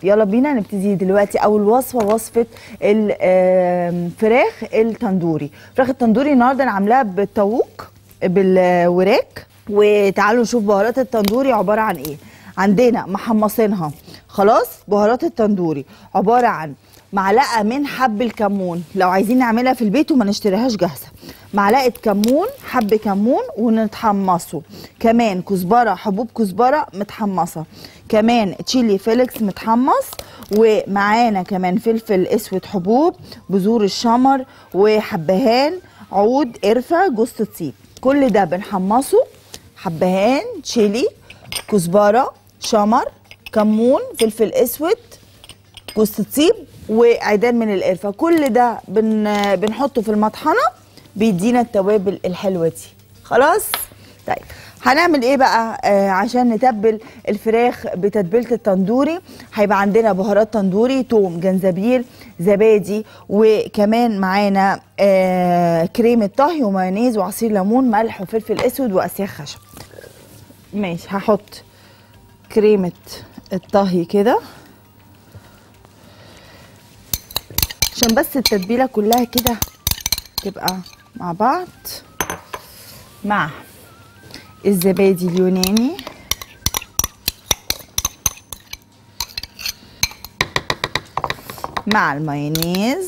يلا بينا نبتدي دلوقتي اول وصفه وصفه الفراخ التندوري فراخ التندوري النهارده انا عاملاها بالطاووق بالوراك وتعالوا نشوف بهارات التندوري عباره عن ايه عندنا محمصينها خلاص بهارات التندوري عباره عن معلقه من حب الكمون لو عايزين نعملها في البيت وما نشتريهاش جاهزه معلقه كمون حب كمون ونتحمصه كمان كزبره حبوب كزبره متحمصه كمان تشيلي فيليكس متحمص ومعانا كمان فلفل اسود حبوب بذور الشمر وحبهان عود قرفه جوز الطيب كل ده بنحمصه حبهان تشيلي كزبره شمر كمون فلفل اسود جوز الطيب وعيدان من القرفه كل ده بن بنحطه في المطحنه بيدينا التوابل الحلوه دي خلاص طيب هنعمل ايه بقى آه عشان نتبل الفراخ بتتبيله التندوري هيبقى عندنا بهارات تندوري توم جنزبيل زبادي وكمان معانا آه كريمه طهي ومايونيز وعصير ليمون ملح وفلفل اسود واسياخ خشب ماشي هحط كريمه الطهي كده عشان بس التتبيله كلها كده تبقى مع بعض مع الزبادي اليوناني مع المايونيز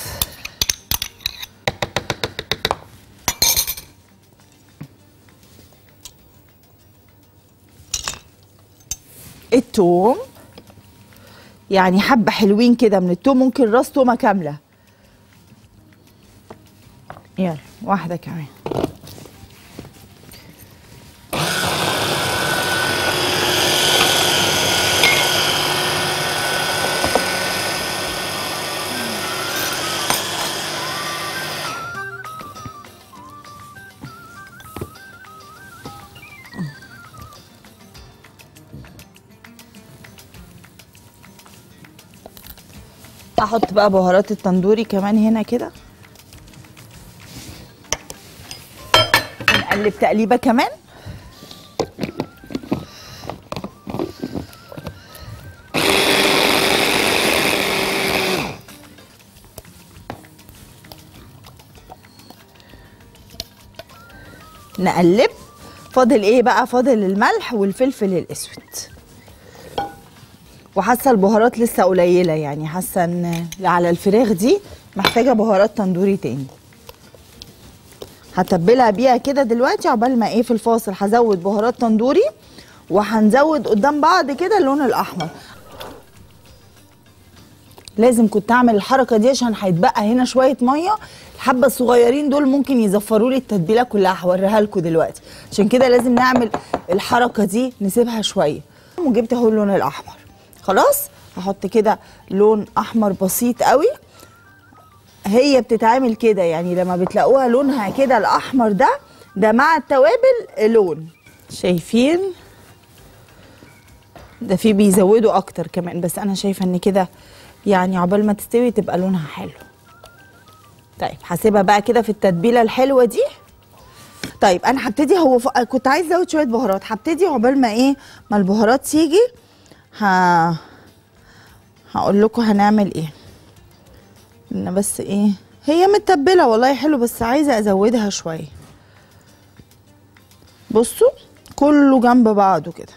التوم يعني حبة حلوين كده من التوم ممكن راس تومة كاملة يلا واحدة كمان هحط بقى بهارات التندوري كمان هنا كده نقلب تقليبه كمان نقلب فاضل ايه بقى فاضل الملح والفلفل الاسود وحاسه البهارات لسه قليله يعني حاسه ان على الفراخ دي محتاجه بهارات تندوري تاني هتبلها بيها كده دلوقتي عقبال ما ايه في الفاصل هزود بهارات تندوري وهنزود قدام بعض كده اللون الاحمر لازم كنت اعمل الحركه دي عشان هيتبقى هنا شويه ميه الحبه الصغيرين دول ممكن يزفروا لي التتبيله كلها هوريها لكم دلوقتي عشان كده لازم نعمل الحركه دي نسيبها شويه وجبت اهو اللون الاحمر خلاص هحط كده لون احمر بسيط قوي هي بتتعمل كده يعني لما بتلاقوها لونها كده الاحمر ده ده مع التوابل لون شايفين ده في بيزودوا اكتر كمان بس انا شايفه ان كده يعني عقبال ما تستوي تبقى لونها حلو طيب هسيبها بقى كده في التتبيله الحلوه دي طيب انا هبتدي هو ف... كنت عايز ازود شويه بهارات هبتدي عقبال ما ايه ما البهارات تيجي ه... هقول لكم هنعمل ايه ان بس ايه هي متبله والله حلو بس عايزه ازودها شويه بصوا كله جنب بعضه كده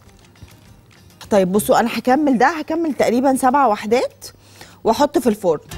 طيب بصوا انا هكمل ده هكمل تقريبا سبع وحدات واحط في الفرن